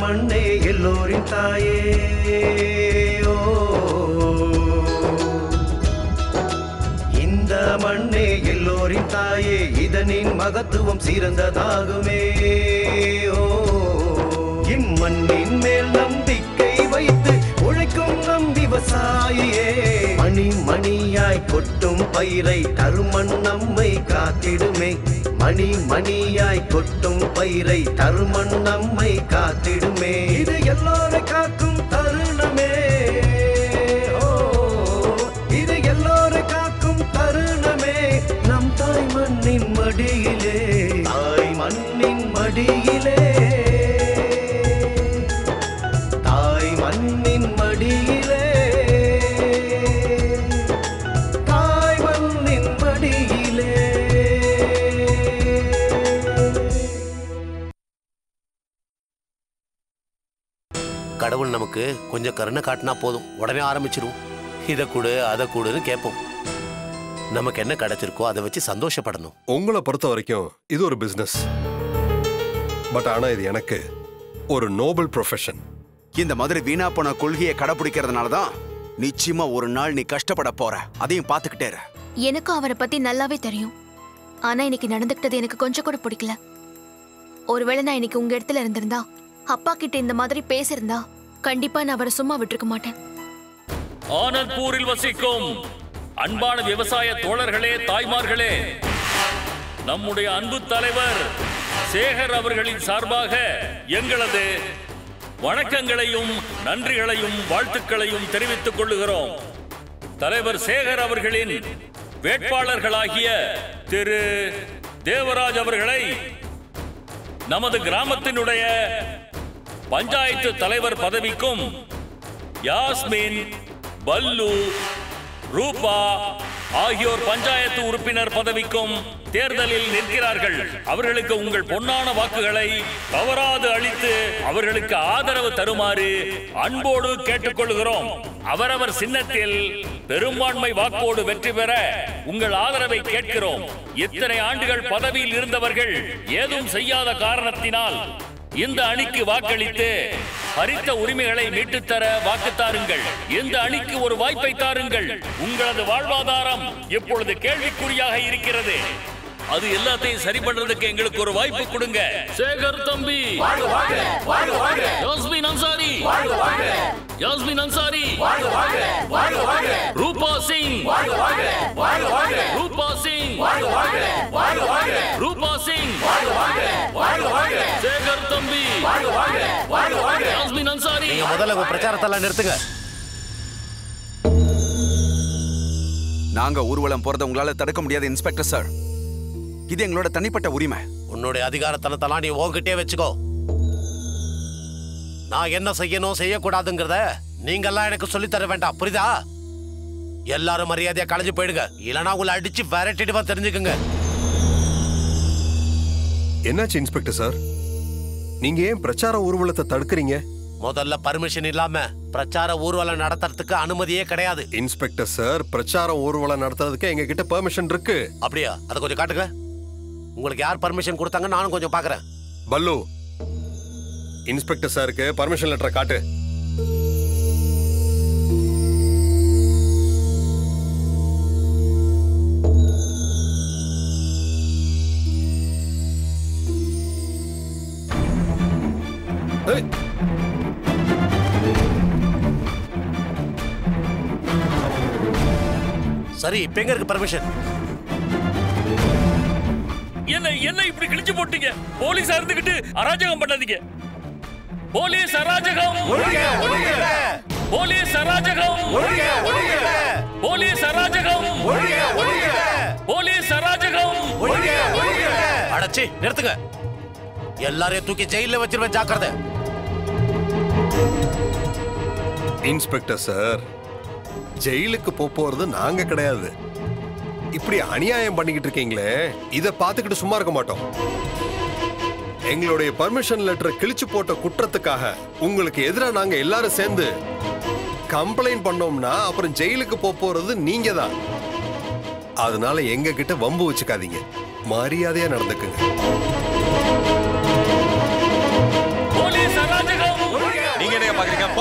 மண்ணே எல்லோரின் தாயே ஓ இந்த மண்ணே எல்லோரின் தாயே இதனின் மகத்துவம் சிறந்ததாகுமே ஓ இம்மண்ணின் மேல் நம்பிக்கை வைத்து உழைக்கும் நம் விவசாயியே மணி மணியாய் கொட்டும் பயிரை தருமண் நம்மை காத்திடுமே மணி மணியாய் கொட்டும் பயிரை தருமண் நம்மை காத்திடுமே இது எல்லோரை காக்கும் தருணமே ஓ இது எல்லோரை காக்கும் தருணமே நம் தாய் மண்ணின் மடியிலே தாய் மண்ணின் மடியிலே தாய் மண்ணின் மடியிலே தாய் மண்ணின் மடியிலே கடவுள் நமக்கு கொஞ்சம் கருணை காட்டினா போதும் உடனே ஆரம்பிச்சிரும் இதை கொடு அதை கொடுன்னு கேட்போம் நமக்கு என்ன கிடைச்சிருக்கோ அதை வச்சு சந்தோஷப்படணும் உங்களை பொறுத்த வரைக்கும் இது ஒரு பிசினஸ் பட் ஆனா இது எனக்கு ஒரு நோபல் ப்ரொஃபஷன் இந்த மாதிரி வீணா போன கொள்கையை கடைபிடிக்கிறதுனால தான் நிச்சயமா ஒரு நாள் நீ கஷ்டப்பட போற அதையும் பார்த்துக்கிட்டே இரு. எனக்கும் அவரை பத்தி நல்லாவே தெரியும் ஆனா இன்னைக்கு நடந்துக்கிட்டது எனக்கு கொஞ்சம் கூட பிடிக்கல ஒருவேளை நான் இன்னைக்கு உங்க இடத்துல இருந்திருந்தா அப்பா கிட்ட இந்த மாதிரி பேசியிருந்தா கண்டிப்பா நான் அவரை சும்மா விட்டுருக்க மாட்டேன் ஆனந்த்பூரில் வசிக்கும் அன்பான விவசாய தோழர்களே தாய்மார்களே நம்முடைய அன்பு தலைவர் சேகர் அவர்களின் சார்பாக எங்களது வணக்கங்களையும் நன்றிகளையும் வாழ்த்துக்களையும் தெரிவித்துக் கொள்ளுகிறோம் தலைவர் சேகர் அவர்களின் வேட்பாளர்களாகிய திரு தேவராஜ் அவர்களை நமது கிராமத்தினுடைய பஞ்சாயத்து தலைவர் பதவிக்கும் யாஸ்மின் பல்லு ரூபா ஆகியோர் பஞ்சாயத்து உறுப்பினர் பதவிக்கும் தேர்தலில் நிற்கிறார்கள் அவர்களுக்கு உங்கள் பொன்னான வாக்குகளை தவறாது அளித்து அவர்களுக்கு ஆதரவு தருமாறு அன்போடு கேட்டுக்கொள்கிறோம் அவரவர் சின்னத்தில் பெரும்பான்மை வாக்கோடு வெற்றி பெற உங்கள் ஆதரவை கேட்கிறோம் இத்தனை ஆண்டுகள் பதவியில் இருந்தவர்கள் ஏதும் செய்யாத காரணத்தினால் இந்த அணிக்கு வாக்களித்து பறித்த உரிமைகளை மீட்டுத் தர வாக்கு தாருங்கள் இந்த அணிக்கு ஒரு வாய்ப்பை தாருங்கள் உங்களது வாழ்வாதாரம் இப்பொழுது கேள்விக்குறியாக இருக்கிறது அது எல்லாத்தையும் சரி பண்றதுக்கு எங்களுக்கு ஒரு வாய்ப்பு கொடுங்க சேகர் தம்பி யாஸ்மின் அன்சாரி யாஸ்மின் அன்சாரி ரூபா சிங் ரூபா சிங் ரூபா சிங் சேகர் தம்பி யாஸ்மின் அன்சாரி நீங்க முதல்ல உங்க பிரச்சாரத்தெல்லாம் நிறுத்துங்க நாங்க ஊர்வலம் போறதை உங்களால தடுக்க முடியாது இன்ஸ்பெக்டர் சார் இது எங்களோட தனிப்பட்ட உரிமை உன்னுடைய அதிகாரத்தனத்தெல்லாம் நீ உன்கிட்டயே வச்சுக்கோ நான் என்ன செய்யணும் செய்யக்கூடாதுங்கிறத நீங்கெல்லாம் எனக்கு சொல்லித் தர வேண்டாம் புரியுதா எல்லாரும் மரியாதையா கலைஞ்சு போயிடுங்க இல்லைன்னா உங்களை அடிச்சு விரட்டிடுவா தெரிஞ்சுக்குங்க என்னாச்சு இன்ஸ்பெக்டர் சார் நீங்க ஏன் பிரச்சார ஊர்வலத்தை தடுக்கிறீங்க முதல்ல பர்மிஷன் இல்லாம பிரச்சார ஊர்வலம் நடத்துறதுக்கு அனுமதியே கிடையாது இன்ஸ்பெக்டர் சார் பிரச்சாரம் ஊர்வலம் நடத்துறதுக்கு எங்க கிட்ட பெர்மிஷன் இருக்கு அப்படியா அதை கொஞ்சம் காட்டுங்க உங்களுக்கு யார் பர்மிஷன் கொடுத்தாங்க நானும் கொஞ்சம் பாக்குறேன் பல்லு இன்ஸ்பெக்டர் சாருக்கு பர்மிஷன் லெட்டரை காட்டு ஏய், சரி இப்ப எங்க இருக்கு பர்மிஷன் என்ன என்ன இப்படி கிழிச்சு போட்டீங்க போலீஸா இருந்துகிட்டு அராஜகம் பண்ணாதீங்க போலீஸ் அராஜகம் போலீஸ் அராஜகம் போலீஸ் அராஜகம் போலீஸ் அராஜகம் அடச்சி நிறுத்துங்க எல்லாரையும் தூக்கி ஜெயில வச்சிருவேன் ஜாக்கிரதை இன்ஸ்பெக்டர் சார் ஜெயிலுக்கு போப் போறது நாங்க கிடையாது இப்படி அநியாயம் பண்ணிக்கிட்டு இருக்கீங்களே இத பார்த்துக்கிட்டு சும்மா இருக்க மாட்டோம் எங்களுடைய பர்மிஷன் லெட்டரை கிழிச்சு போட்ட குற்றத்துக்காக உங்களுக்கு எதிராக நாங்க எல்லாரும் சேர்ந்து கம்ப்ளைண்ட் பண்ணோம்னா அப்புறம் ஜெயிலுக்கு போப் போறது நீங்க தான் அதனால எங்க கிட்ட வம்பு வச்சுக்காதீங்க மரியாதையா நடந்துக்குங்க போலீஸ் அராஜகம்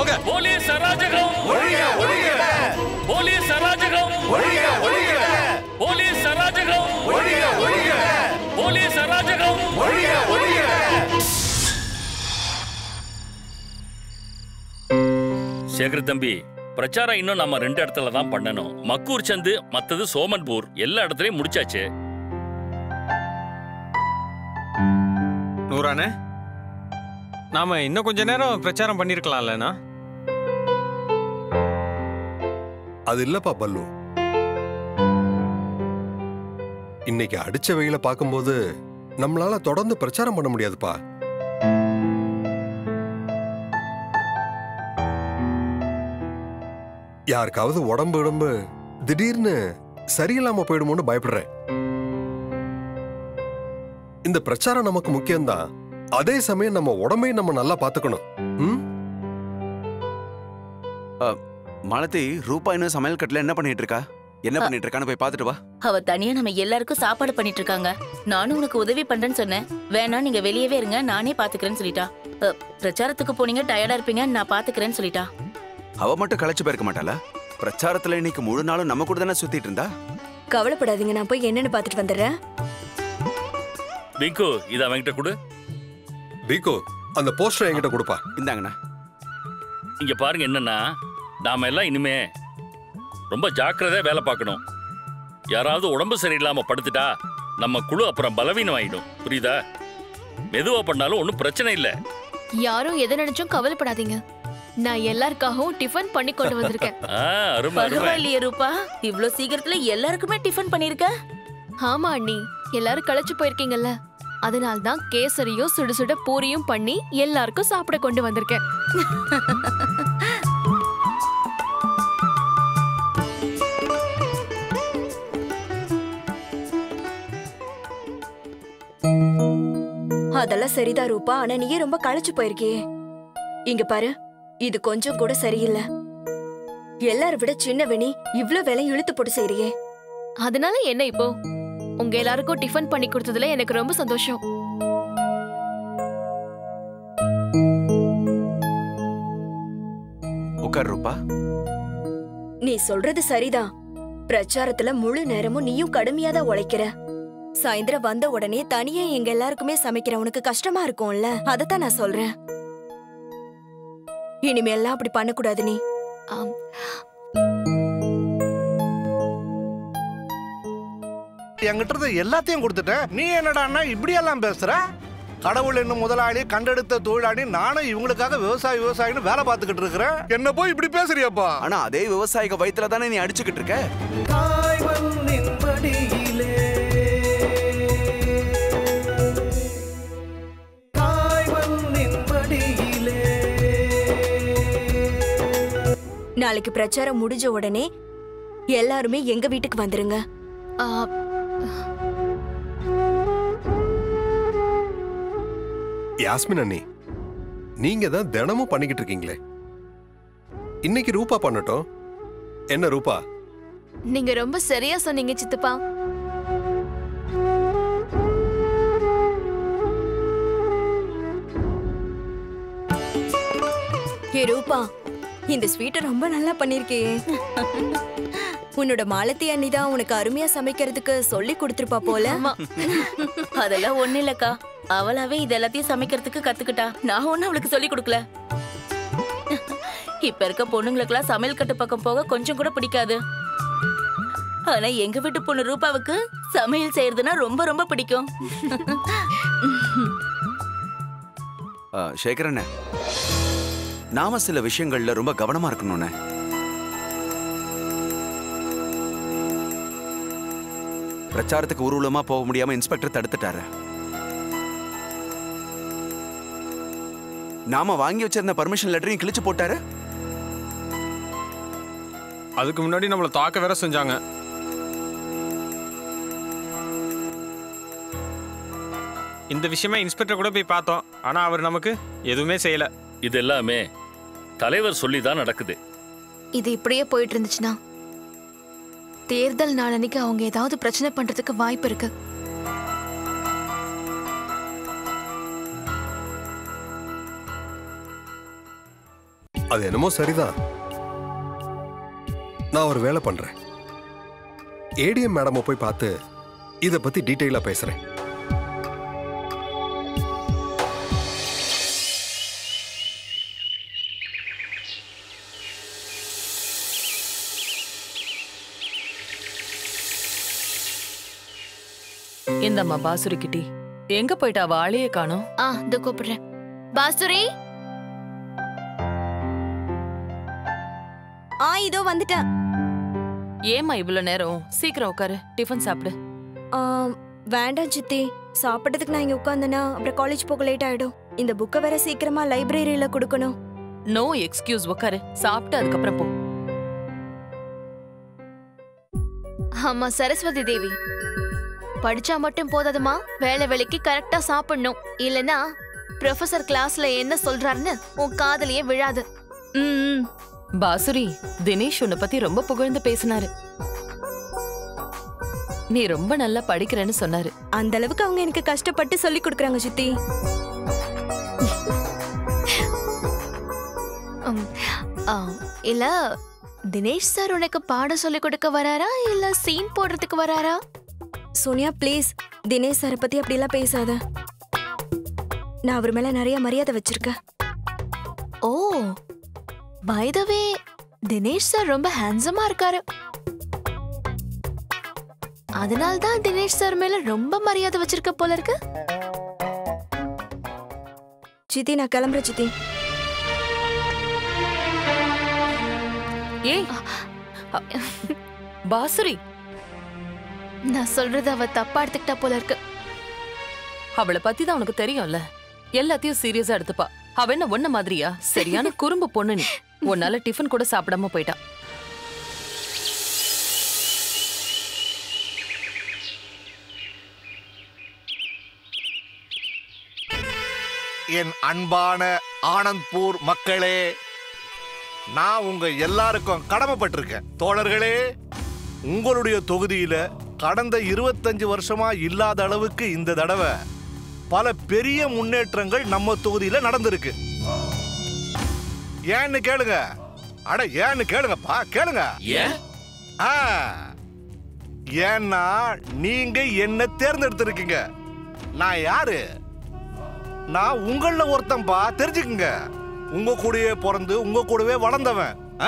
போங்க போலீஸ் அராஜகம் போலீஸ் அராஜகம் போலீஸ் அராஜகம் போலீஸ் அராஜகம் சேகர் தம்பி பிரச்சாரம் இன்னும் நம்ம ரெண்டு இடத்துல தான் பண்ணணும் மக்கூர் சந்து மத்தது சோமன்பூர் எல்லா இடத்துலயும் முடிச்சாச்சு நூறானே நாம இன்னும் கொஞ்ச நேரம் பிரச்சாரம் பண்ணிருக்கலாம்லண்ணா அது இல்லப்பா பல்லு இன்னைக்கு அடிச்ச வெயில பார்க்கும்போது நம்மளால தொடர்ந்து பிரச்சாரம் பண்ண முடியாதுப்பா யாருக்காவது உடம்பு உடம்பு திடீர்னு சரியில்லாம போயிடுமோன்னு பயப்படுறேன் இந்த பிரச்சாரம் நமக்கு முக்கியம்தான் அதே சமயம் நம்ம உடம்பையும் நம்ம நல்லா பாத்துக்கணும் ம் மாலதி ரூபா இன்னும் சமையல் கட்டில என்ன பண்ணிட்டு இருக்கா என்ன பண்ணிட்டு இருக்கான்னு போய் பார்த்துட்டு வா அவ தனியா நம்ம எல்லாருக்கும் சாப்பாடு பண்ணிட்டு இருக்காங்க நானும் உனக்கு உதவி பண்றேன்னு சொன்னேன் வேணா நீங்க வெளியவே இருங்க நானே பாத்துக்கிறேன்னு சொல்லிட்டா அ, பிரச்சாரத்துக்கு போனீங்க டயர்டா இருப்பீங்க நான் பாத்துக்கிறேன்னு சொல்லிட்டா அவ மட்டும் களைச்சு போயிருக்க மாட்டாளா பிரச்சாரத்துல இன்னைக்கு முழு நாளும் நம்ம கூட தானே சுத்திட்டு இருந்தா கவலைப்படாதீங்க நான் போய் என்னன்னு பார்த்துட்டு வந்துடுறேன் பிங்கு இத அவன்கிட்ட கொடு பீகோ அந்த போஸ்டர் என்கிட்ட கொடுப்பா இந்தாங்கண்ணா இங்க பாருங்க என்னன்னா நாம எல்லாம் இனிமே ரொம்ப ஜாக்கிரதையா வேலை பார்க்கணும் யாராவது உடம்பு சரியில்லாம படுத்துட்டா நம்ம குழு அப்புறம் பலவீனம் ஆயிடும் புரியுதா மெதுவா பண்ணாலும் ஒன்றும் பிரச்சனை இல்லை யாரும் எதை நினைச்சும் கவலைப்படாதீங்க நான் எல்லாருக்காகவும் டிஃபன் பண்ணி கொண்டு வந்திருக்கேன் ஆ, அருமை அருமை பரவாயில்லையே ரூபா இவ்ளோ சீக்கிரத்துல எல்லாருக்குமே டிஃபன் பண்ணிருக்க ஆமா அண்ணி எல்லாரும் களைச்சு போயிருக்கீங்கல்ல அதனால தான் கேசரியும் சுட சுட பூரியும் பண்ணி எல்லாருக்கும் சாப்பிட கொண்டு வந்திருக்கேன் அதெல்லாம் சரிதான் ரூபா ஆனா நீயே ரொம்ப களைச்சு போயிருக்கியே இங்க பாரு இது கொஞ்சம் கூட சரியில்லை எல்லாரை விட சின்னவனி இவ்ளோ வேலை இழுத்து போட்டு செய்றியே அதனால என்ன இப்போ உங்க எல்லாருக்கும் டிஃபன் பண்ணி கொடுத்ததுல எனக்கு ரொம்ப சந்தோஷம் உட்கார் ரூபா நீ சொல்றது சரிதான் பிரச்சாரத்துல முழு நேரமும் நீயும் கடுமையா தான் உழைக்கிற சாயந்தரம் வந்த உடனே தனியா எங்க எல்லாருக்குமே சமைக்கிறவனுக்கு கஷ்டமா இருக்கும்ல அதத்தான் நான் சொல்றேன் இனிமேல்லாம் அப்படி பண்ணக்கூடாது நீ ஆம். என்கிட்ட இருந்து எல்லாத்தையும் கொடுத்துட்டேன் நீ என்னடான்னா இப்படி எல்லாம் பேசுற கடவுள் என்னும் முதலாளி கண்டெடுத்த தொழிலாளி நானும் இவங்களுக்காக விவசாயி விவசாயின்னு வேலை பார்த்துக்கிட்டு இருக்கிறேன் என்ன போய் இப்படி பேசுறியப்பா ஆனா அதே விவசாயிக வயித்துல தானே நீ அடிச்சுக்கிட்டு இருக்க தாய் மண்ணின் மடியிலே தாய் மண்ணின் மடியிலே நாளைக்கு பிரச்சாரம் முடிஞ்ச உடனே எல்லாருமே எங்க வீட்டுக்கு வந்துருங்க ஆ, யாஸ்மின் அண்ணி நீங்க தான் தினமும் பண்ணிக்கிட்டு இருக்கீங்களே இன்னைக்கு ரூபா பண்ணட்டும் என்ன ரூபா நீங்க ரொம்ப சரியா சொன்னீங்க சித்தப்பா ஏ ரூபா இந்த ஸ்வீட்டை ரொம்ப நல்லா பண்ணிருக்கியே உன்னோட மாலத்தி அண்ணி தான் உனக்கு அருமையா சமைக்கிறதுக்கு சொல்லி கொடுத்துருப்பா போல அதெல்லாம் ஒண்ணு இல்லக்கா அவளாவே இது எல்லாத்தையும் சமைக்கிறதுக்கு கத்துக்கிட்டா நான் ஒண்ணும் அவளுக்கு சொல்லி கொடுக்கல இப்ப இருக்க பொண்ணுங்களுக்கெல்லாம் சமையல் கட்டு பக்கம் போக கொஞ்சம் கூட பிடிக்காது ஆனா எங்க வீட்டு பொண்ணு ரூபாவுக்கு சமையல் செய்யறதுன்னா ரொம்ப ரொம்ப பிடிக்கும் ஆ, சேகரண்ணே நாம சில விஷயங்கள்ல ரொம்ப கவனமா இருக்கணும்ண்ணே பிரச்சாரத்துக்கு ஊர்வலமா போக முடியாம இன்ஸ்பெக்டர் தடுத்துட்டாரு நாம வாங்கி வச்சிருந்த பர்மிஷன் லெட்டரையும் கிழிச்சு போட்டாரு அதுக்கு முன்னாடி நம்மளை தாக்க வேற செஞ்சாங்க இந்த விஷயமா இன்ஸ்பெக்டர் கூட போய் பார்த்தோம் ஆனா அவர் நமக்கு எதுவுமே செய்யல இது எல்லாமே தலைவர் சொல்லி தான் நடக்குது இது இப்படியே போயிட்டு இருந்துச்சுன்னா தேர்தல் நாளன்னைக்கு அவங்க ஏதாவது பிரச்சனை பண்றதுக்கு வாய்ப்பு இருக்கு அது என்னமோ சரிதான் நான் ஒரு வேலை பண்றேன் ஏடிஎம் மேடமை போய் பார்த்து இத பத்தி டீட்டெயிலா பேசுறேன் இந்தம்மா பாசுரி கிட்டி எங்க போயிட்டா அவ ஆளையே காணோம் ஆ இந்த கூப்பிடுறேன் பாசுரி ஆ இதோ வந்துட்டேன் ஏம்மா இவ்வளவு நேரம் சீக்கிரம் உட்காரு டிஃபன் சாப்பிடு ஆ, வேண்டாம் சித்தி சாப்பிட்டதுக்கு நான் இங்க உட்காந்தேனா அப்புறம் காலேஜ் போக லேட் ஆயிடும் இந்த புக்கை வேற சீக்கிரமா லைப்ரரியில கொடுக்கணும் நோ எக்ஸ்கியூஸ் உட்காரு சாப்பிட்டு அதுக்கப்புறம் போ ஆமா சரஸ்வதி தேவி படிச்சா மட்டும் போதாதுமா வேலை வேலைக்கு கரெக்டா சாப்பிடணும் இல்லனா ப்ரொஃபசர் கிளாஸ்ல என்ன சொல்றாருன்னு உன் காதுலயே விழாது ம், ம் பாசுரி தினேஷ் உன்னை பத்தி ரொம்ப புகழ்ந்து பேசினாரு நீ ரொம்ப நல்லா படிக்கிறேன்னு சொன்னாரு அந்த அளவுக்கு அவங்க எனக்கு கஷ்டப்பட்டு சொல்லி கொடுக்குறாங்க சித்தி உம், ஆ, இல்ல தினேஷ் சார் உனக்கு பாடம் சொல்லி கொடுக்க வராரா இல்ல சீன் போடுறதுக்கு வராரா சோனியா ப்ளீஸ் தினேஷ் சாரை பத்தி அப்படிலாம் பேசாத நான் அவர் மேல நிறைய மரியாதை வச்சிருக்கேன் oh by the way Dinesh sir ரொம்ப ஹேண்ட்ஸமா இருக்காரு அதனால தான் தினேஷ் சார் மேல ரொம்ப மரியாதை வச்சிருக்க போல இருக்கு சித்தி நான் கிளம்புறேன் சித்தி ஏய் அ- பாசுரி நான் சொல்றது அவ தப்பா எடுத்துக்கிட்டா போல இருக்கு அவளை பத்தி தான் உனக்கு தெரியும்ல எல்லாத்தையும் சீரியஸா எடுத்துப்பா அவ என்ன ஒன்ன மாதிரியா சரியான குறும்பு பொண்ணு நீ உன்னால டிஃபன் கூட சாப்பிடாம போயிட்டா என் அன்பான ஆனந்த்பூர் மக்களே நான் உங்க எல்லாருக்கும் கடமைப்பட்டிருக்கேன் தோழர்களே உங்களுடைய தொகுதியில கடந்த இருபத்தஞ்சு வருஷமா இல்லாத அளவுக்கு இந்த தடவை பல பெரிய முன்னேற்றங்கள் நம்ம தொகுதியில நடந்திருக்கு ஏன்னு கேளுங்க அட ஏன்னு கேளுங்கப்பா கேளுங்க ஏன் ஆ ஏன்னா நீங்க என்ன தேர்ந்தெடுத்திருக்கீங்க நான் யாரு நான் உங்கள ஒருத்தன்பா தெரிஞ்சுக்குங்க உங்க கூடயே பிறந்து உங்க கூடவே வளர்ந்தவன் ஆ.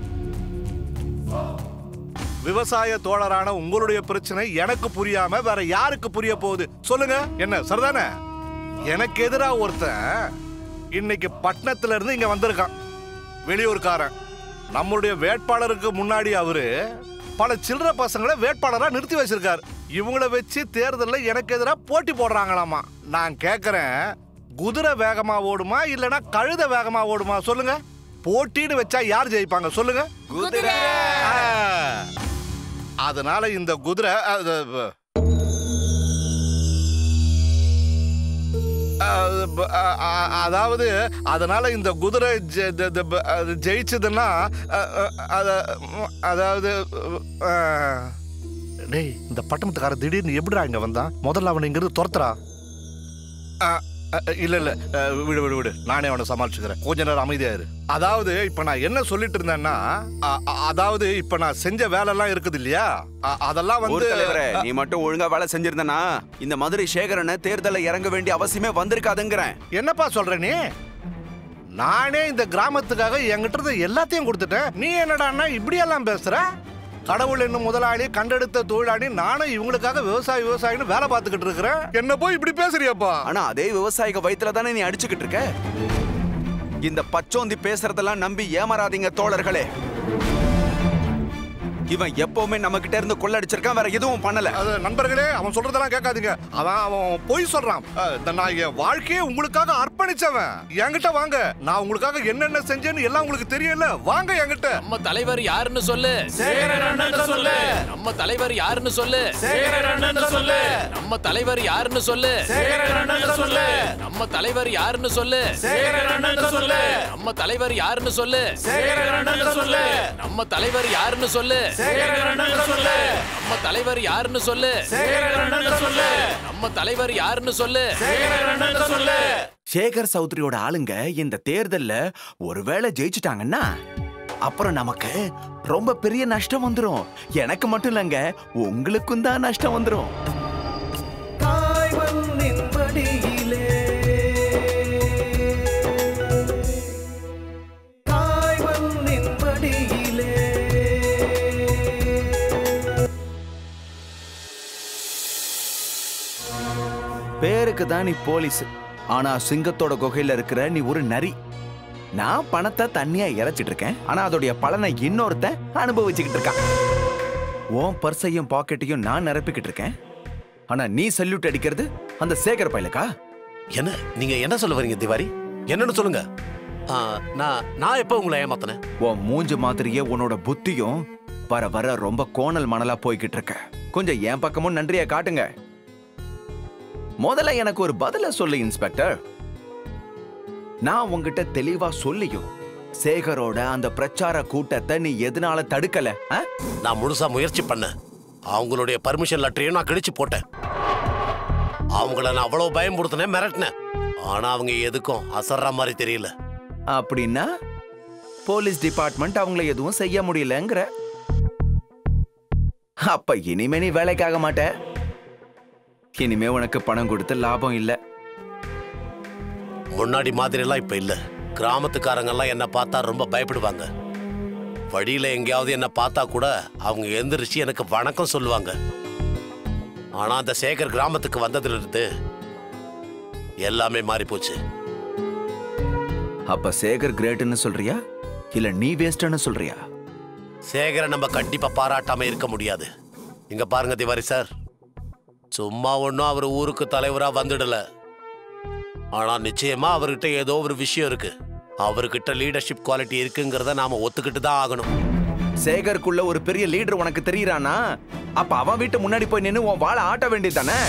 விவசாய தோழரான உங்களுடைய பிரச்சனை எனக்கு புரியாம வேற யாருக்கு புரிய போகுது சொல்லுங்க என்ன சரிதானே எனக்கு எதிரா ஒருத்தன் இன்னைக்கு பட்டணத்துல இருந்து இங்க வந்திருக்கான் வெளியூர்காரன் நம்மளுடைய வேட்பாளருக்கு முன்னாடி அவரு பல சில்லற பசங்களை வேட்பாளரா நிறுத்தி வச்சிருக்காரு இவங்கள வச்சு தேர்தல்ல எனக்கு எதிராக போட்டி போடுறாங்களாமா நான் கேக்குறேன் குதிரை வேகமா ஓடுமா இல்லனா கழுத வேகமா ஓடுமா சொல்லுங்க போட்டின்னு வச்சா யார் ஜெயிப்பாங்க சொல்லுங்க ஆ. அதனால இந்த குதிரை அது, அது, ப- அ- அ- அதாவது அதனால இந்த குதிரை ஜெ- த- த- ப- அது ஜெயிச்சதுன்னா அ- அ- அத- ம், அதாவது அ, டேய் இந்த பட்டணத்துக்கார திடீர்னு எப்படிடா இங்க வந்தான் முதல்ல அவனை இங்கிருந்து துரத்துறா அ, அ, இல்ல இல்ல அ, விடு விடு விடு நானே அவனை சமாளிச்சுக்கிறேன் கொஞ்ச நேரம் அமைதியா இரு அதாவது இப்ப நான் என்ன சொல்லிட்டு இருந்தேன்னா அ- அ- அதாவது இப்ப நான் செஞ்ச வேலை எல்லாம் இருக்குது இல்லையா அ- அதெல்லாம் ஊர் வந்து தலைவரே நீ மட்டும் ஒழுங்கா வேலை செஞ்சிருந்தனா இந்த மதுரை சேகரனை தேர்தல இறங்க வேண்டிய அவசியமே வந்திருக்காதுங்கிறேன் என்னப்பா சொல்ற நீ நானே இந்த கிராமத்துக்காக என்கிட்ட இருந்த எல்லாத்தையும் கொடுத்துட்டேன் நீ என்னடான்னா இப்படியெல்லாம் பேசுற கடவுள் என்னும் முதலாளி கண்டெடுத்த தொழிலாளி நானும் இவங்களுக்காக விவசாயி விவசாயின்னு வேலை பார்த்துக்கிட்டு இருக்கிறேன் என்ன போய் இப்படி பேசுறியப்பா ஆனா அதே விவசாயிக வயித்துல தானே நீ அடிச்சுக்கிட்டு இருக்க இந்த பச்சோந்தி பேசுறதெல்லாம் நம்பி ஏமாறாதீங்க தோழர்களே இவன் எப்பவுமே நம்ம கிட்ட இருந்து கொள்ளடிச்சிருக்கான் வேற எதுவும் பண்ணல அது நண்பர்களே அவன் சொல்றதெல்லாம் கேட்காதீங்க அவன் அவன் பொய் சொல்றான் அஹ், இந்த நான் என் வாழ்க்கையை உங்களுக்காக அர்ப்பணிச்சவன் என்கிட்ட வாங்க நான் உங்களுக்காக என்னென்ன செஞ்சேன்னு எல்லாம் உங்களுக்கு தெரியல வாங்க என்கிட்ட நம்ம தலைவர் யாருன்னு சொல்லு சேகரர் அண்ணன் சொல்லு நம்ம தலைவர் யாருன்னு சொல்லு சேகரர் அண்ணன் சொல்லு நம்ம தலைவர் யாருன்னு சொல்லு சேகரர் அண்ணன் சொல்லு நம்ம தலைவர் யாருன்னு சொல்லு சேகரர் அண்ணன் சொல்லு நம்ம தலைவர் யாருன்னு சொல்லு சேகரர் அண்ணன் சொல்லு நம்ம தலைவர் யாருன்னு சொல்லு சேகரர் அண்ணன் சொல்லு நம்ம தலைவர் யாருன்னு சொல்லு சேகரர் அண்ணன் சொல்லு நம்ம தலைவர் யாருன்னு சொல்லு சேகரர் அண்ணன் சொல்லு சேகர் சௌத்ரியோட ஆளுங்க இந்த தேர்தல்ல ஒருவேளை ஜெயிச்சிட்டாங்கன்னா அப்புறம் நமக்கு ரொம்ப பெரிய நஷ்டம் வந்துரும் எனக்கு மட்டும் இல்லைங்க உங்களுக்கும் தான் நஷ்டம் வந்துரும் தாய் மண்ணின் மடியிலே தாய் மண்ணின் மடியிலே பேருக்கு தான் நீ போலீஸ் ஆனா சிங்கத்தோட குகையில இருக்கிற நீ ஒரு நரி நான் பணத்தை தண்ணியா இறைச்சிட்டு இருக்கேன் ஆனா அதோடைய பலனை இன்னொருத்தன் அனுபவிச்சுக்கிட்டு இருக்கான் உன் பர்சையும் பாக்கெட்டையும் நான் நிரப்பிக்கிட்டு இருக்கேன் ஆனா நீ சல்யூட் அடிக்கிறது அந்த சேகர் பயலுக்கா என்ன நீங்க என்ன சொல்ல வரீங்க திவாரி என்னன்னு சொல்லுங்க ஆ, நான் நான் எப்போ உங்களை ஏமாத்தினேன் உன் மூஞ்சு மாதிரியே உன்னோட புத்தியும் வர வர ரொம்ப கோணல் மணலா போய்கிட்டு இருக்க கொஞ்சம் என் பக்கமும் நன்றியை காட்டுங்க முதல்ல எனக்கு ஒரு பதில சொல்லு இன்ஸ்பெக்டர் நான் உங்ககிட்ட தெளிவா சொல்லியும் சேகரோட அந்த பிரச்சார கூட்டத்தை நீ எதனால தடுக்கல ஆ? நான் முழுசா முயற்சி பண்ணேன் அவங்களுடைய பர்மிஷன் லெட்டரையும் நான் கிழிச்சு போட்டேன் அவங்கள நான் அவ்வளவு பயம்படுத்தினேன் மிரட்டினேன் ஆனா அவங்க எதுக்கும் அசர்ற மாதிரி தெரியல அப்படின்னா போலீஸ் டிபார்ட்மெண்ட் அவங்கள எதுவும் செய்ய முடியலங்கிற அப்ப இனிமே நீ வேலைக்காக மாட்ட இனிமே உனக்கு பணம் கொடுத்து லாபம் இல்ல முன்னாடி மாதிரி எல்லாம் இப்ப இல்ல கிராமத்துக்காரங்க எல்லாம் என்ன பார்த்தா ரொம்ப பயப்படுவாங்க வழியில எங்கேயாவது என்ன பார்த்தா கூட அவங்க எந்திரிச்சு எனக்கு வணக்கம் சொல்லுவாங்க ஆனா அந்த சேகர் கிராமத்துக்கு வந்ததுல இருந்து எல்லாமே மாறி போச்சு அப்ப சேகர் கிரேட்னு சொல்றியா இல்ல நீ வேஸ்ட்னு சொல்றியா சேகரை நம்ம கண்டிப்பா பாராட்டாம இருக்க முடியாது இங்க பாருங்க திவாரி சார் சும்மா ஒன்றும் அவர் ஊருக்கு தலைவரா வந்துடல ஆனா நிச்சயமா அவர்கிட்ட ஏதோ ஒரு விஷயம் இருக்கு அவர்கிட்ட லீடர்ஷிப் குவாலிட்டி இருக்குங்கிறத நாம ஒத்துக்கிட்டு தான் ஆகணும் சேகருக்குள்ள ஒரு பெரிய லீடர் உனக்கு தெரியறானா அப்ப அவன் வீட்டு முன்னாடி போய் நின்னு உன் வாழை ஆட்ட வேண்டியதானே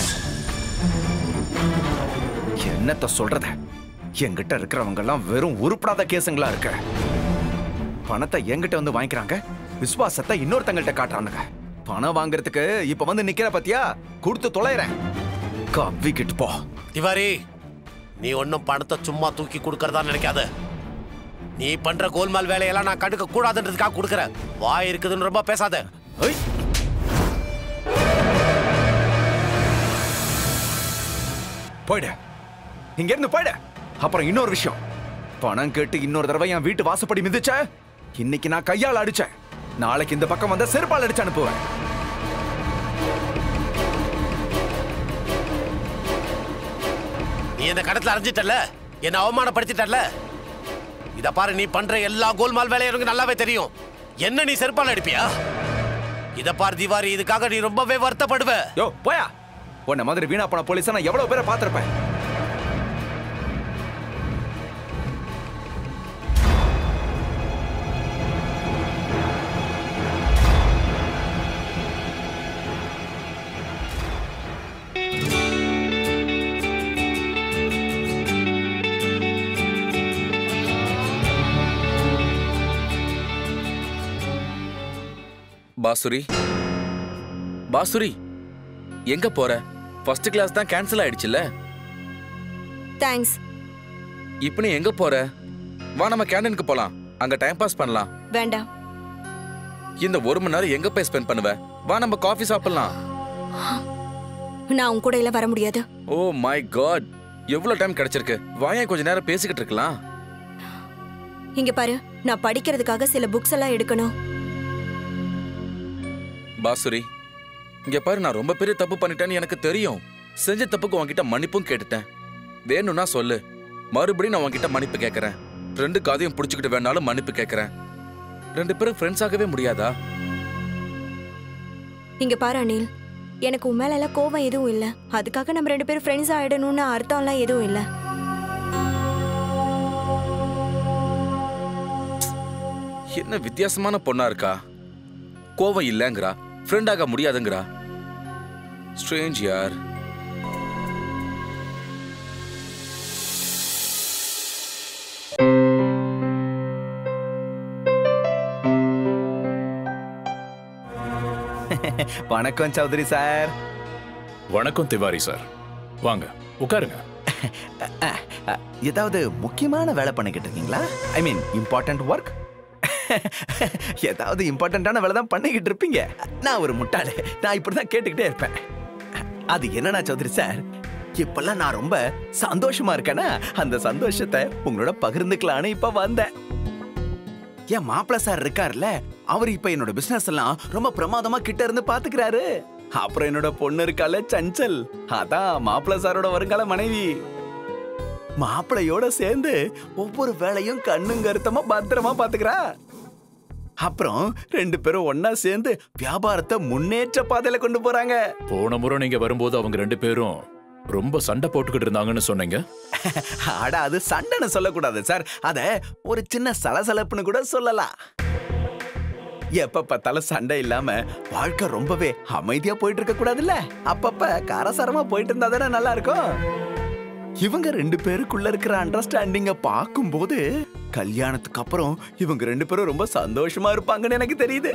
என்னத்த சொல்றத என்கிட்ட இருக்கிறவங்க எல்லாம் வெறும் உருப்படாத கேசுங்களா இருக்க பணத்தை என்கிட்ட வந்து வாங்கிக்கிறாங்க விசுவாசத்தை இன்னொருத்தங்கள்ட்ட காட்டுறானுங்க பணம் வாங்குறதுக்கு இப்ப வந்து நிக்கிற பத்தியா கொடுத்து தொலைறேன் கவ்விக்கிட்டு போ திவாரி நீ ஒன்றும் பணத்தை சும்மா தூக்கி கொடுக்கறதா நினைக்காத நீ பண்ற கோல்மால் வேலையெல்லாம் நான் கண்டுக்க கூடாதுன்றதுக்காக கொடுக்குறேன் வாய் இருக்குதுன்னு ரொம்ப பேசாத போயிடு இங்க இருந்து போயிடு அப்புறம் இன்னொரு விஷயம் பணம் கேட்டு இன்னொரு தடவை என் வீட்டு வாசப்படி மிதிச்ச இன்னைக்கு நான் கையால் அடிச்சேன் நாளைக்கு இந்த பக்கம் வந்த செருப்பால் அடிச்சு அனுப்புவேன் நீ என்ன கடத்துல அரைஞ்சிட்டல என்ன அவமானப்படுத்திட்டல இத பாரு நீ பண்ற எல்லா கோல்மால் வேலையும் எனக்கு நல்லாவே தெரியும் என்ன நீ செருப்பால் அடிப்பியா இத பாரு திவாரி இதுக்காக நீ ரொம்பவே வருத்தப்படுவ யோ போயா உன்ன மாதிரி வீணா போன போலீஸை நான் எவ்வளவு பேரை பார்த்திருப்பேன் பாசுரி பாசுரி எங்க போற ஃபர்ஸ்ட் கிளாஸ் தான் கேன்சல் ஆயிடுச்சுல்ல தேங்க்ஸ் இப்போ நீ எங்க போற வா நம்ம கேண்டீனுக்கு போலாம் அங்க டைம் பாஸ் பண்ணலாம் வேண்டாம் இந்த ஒரு மணி நேரம் எங்க போய் ஸ்பெண்ட் பண்ணுவ வா நம்ம காஃபி சாப்பிடலாம் நான் உன் கூட எல்லாம் வர முடியாது ஓ மை காட் எவ்வளவு டைம் கிடைச்சிருக்கு வாயா கொஞ்ச நேரம் பேசிக்கிட்டு இருக்கலாம் இங்க பாரு நான் படிக்கிறதுக்காக சில புக்ஸ் எல்லாம் எடுக்கணும் பாசுரி இங்க பாரு நான் ரொம்ப பெரிய தப்பு பண்ணிட்டேன்னு எனக்கு தெரியும் செஞ்ச தப்புக்கு உன்கிட்ட மன்னிப்பும் கேட்டுட்டேன் வேணும்னா சொல்லு மறுபடியும் நான் உன்கிட்ட மன்னிப்பு கேட்கறேன் ரெண்டு காதையும் புடிச்சுக்கிட்டு வேணாலும் மன்னிப்பு கேட்கறேன் ரெண்டு பேரும் ஃப்ரெண்ட்ஸ் ஆகவே முடியாதா இங்க பாரு அனில் எனக்கு உன் மேல எல்லாம் கோவம் எதுவும் இல்ல அதுக்காக நம்ம ரெண்டு பேரும் ஃப்ரெண்ட்ஸ் ஆயிடணும்னு அர்த்தம்லாம் எதுவும் இல்ல என்ன வித்தியாசமான பொண்ணா இருக்கா கோவம் இல்லைங்கிறா ஃப்ரெண்ட் ஆக முடியாதுங்கிறா ஸ்ட்ரேஞ்ச் யார் வணக்கம் சௌத்ரி சார் வணக்கம் திவாரி சார் வாங்க உட்காருங்க ஏதாவது முக்கியமான வேலை பண்ணிக்கிட்டு இருக்கீங்களா ஐ மீன் இம்பார்ட்டன்ட் ஒர்க் ஏதாவது இம்பார்ட்டண்ட்டான வேலை தான் பண்ணிக்கிட்டு இருப்பீங்க நான் ஒரு முட்டாளு நான் இப்படி தான் கேட்டுக்கிட்டே இருப்பேன் அது என்னன்னா சௌத்ரி சார் இப்பெல்லாம் நான் ரொம்ப சந்தோஷமா இருக்கேனா அந்த சந்தோஷத்தை உங்களோட பகிர்ந்துக்கலான்னு இப்ப வந்தேன் என் மாப்பிள்ள சார் இருக்கார்ல அவர் இப்ப என்னோட பிசினஸ் எல்லாம் ரொம்ப பிரமாதமா கிட்ட இருந்து பாத்துக்கிறாரு அப்புறம் என்னோட பொண்ணு இருக்கால சஞ்சல் அதான் மாப்பிள்ள சாரோட வருங்கால மனைவி மாப்பிளையோட சேர்ந்து ஒவ்வொரு வேலையும் கண்ணும் கருத்தமா பத்திரமா பாத்துக்கிறா அப்புறம் ரெண்டு பேரும் ஒன்னா சேர்ந்து வியாபாரத்தை முன்னேற்ற பாதையில கொண்டு போறாங்க போன முறை நீங்க வரும்போது அவங்க ரெண்டு பேரும் ரொம்ப சண்டை போட்டுக்கிட்டு இருந்தாங்கன்னு சொன்னீங்க அட அது சண்டைன்னு சொல்லக்கூடாது சார் அத ஒரு சின்ன சலசலப்புன்னு கூட சொல்லலாம் எப்ப பார்த்தாலும் சண்டை இல்லாம வாழ்க்கை ரொம்பவே அமைதியா போயிட்டு இருக்க கூடாதுல்ல அப்பப்ப காரசாரமா போயிட்டு இருந்தா தானே நல்லா இருக்கும் இவங்க ரெண்டு பேருக்குள்ள இருக்கிற அண்டர்ஸ்டாண்டிங்க பார்க்கும்போது கல்யாணத்துக்கு அப்புறம் இவங்க ரெண்டு பேரும் ரொம்ப சந்தோஷமா இருப்பாங்கன்னு எனக்கு தெரியுது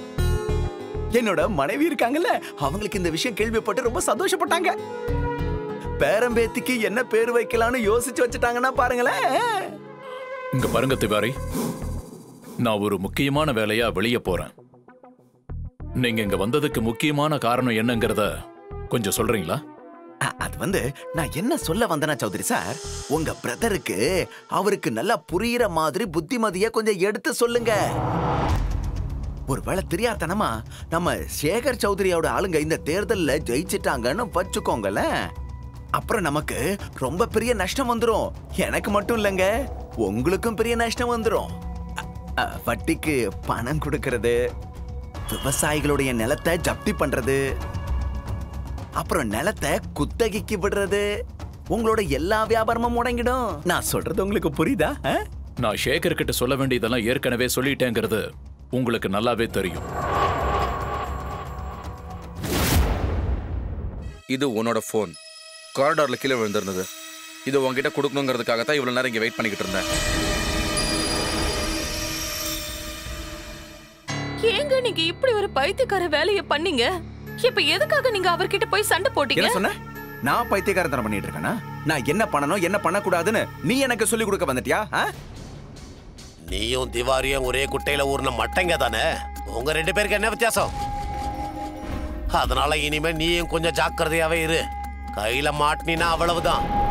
என்னோட மனைவி இருக்காங்கல்ல அவங்களுக்கு இந்த விஷயம் கேள்விப்பட்டு ரொம்ப சந்தோஷப்பட்டாங்க பேரம்பேத்திக்கு என்ன பேர் வைக்கலாம்னு யோசிச்சு வச்சுட்டாங்கன்னா பாருங்களேன் இங்க பாருங்க திவாரி நான் ஒரு முக்கியமான வேலையா வெளியே போறேன் நீங்க இங்க வந்ததுக்கு முக்கியமான காரணம் என்னங்கறத கொஞ்சம் சொல்றீங்களா அ- அது வந்து நான் என்ன சொல்ல வந்தேனா சௌத்ரி சார் உங்க பிரதருக்கு அவருக்கு நல்லா புரியுற மாதிரி புத்திமதிய கொஞ்சம் எடுத்து சொல்லுங்க ஒருவேளை தெரியாதனமா நம்ம சேகர் சௌத்ரியோட ஆளுங்க இந்த தேர்தல்ல ஜெயிச்சிட்டாங்கன்னு வச்சுக்கோங்களேன் அப்புறம் நமக்கு ரொம்ப பெரிய நஷ்டம் வந்துரும் எனக்கு மட்டும் இல்லைங்க உங்களுக்கும் பெரிய நஷ்டம் வந்துரும் அ- அ, வட்டிக்கு பணம் கொடுக்கறது விவசாயிகளுடைய நிலத்தை ஜப்தி பண்றது அப்புறம் நிலத்தை குத்தகைக்கு விடுறது உங்களோட எல்லா வியாபாரமும் முடங்கிடும் நான் சொல்றது உங்களுக்கு புரியுதா ஆ? நான் சேகர் கிட்ட சொல்ல வேண்டியதெல்லாம் ஏற்கனவே சொல்லிட்டேங்கிறது உங்களுக்கு நல்லாவே தெரியும் இது உன்னோட ஃபோன் காரிடார்ல கீழே விழுந்திருந்தது இது உன்கிட்ட கொடுக்கணுங்கிறதுக்காக தான் இவ்வளவு நேரம் இங்க வெயிட் பண்ணிக்கிட்டு இருந்தேன் ஏங்க நீங்க இப்படி ஒரு பைத்தியக்கார வேலைய பண்ணீங்க இப்ப எதுக்காக நீங்க அவர்கிட்ட போய் சண்டை போட்டீங்க என்ன சொன்ன நான் பைத்தியக்காரத்தனம் பண்ணிட்டு இருக்கேனா நான் என்ன பண்ணணும் என்ன பண்ணக்கூடாதுன்னு நீ எனக்கு சொல்லி கொடுக்க வந்துட்டியா ஆ? நீயும் திவாரியும் ஒரே குட்டையில ஊர்ன மட்டைங்க தானே உங்க ரெண்டு பேருக்கு என்ன வித்தியாசம் அதனால இனிமே நீயும் கொஞ்சம் ஜாக்கிரதையாவே இரு கையில மாட்டினா அவ்வளவுதான்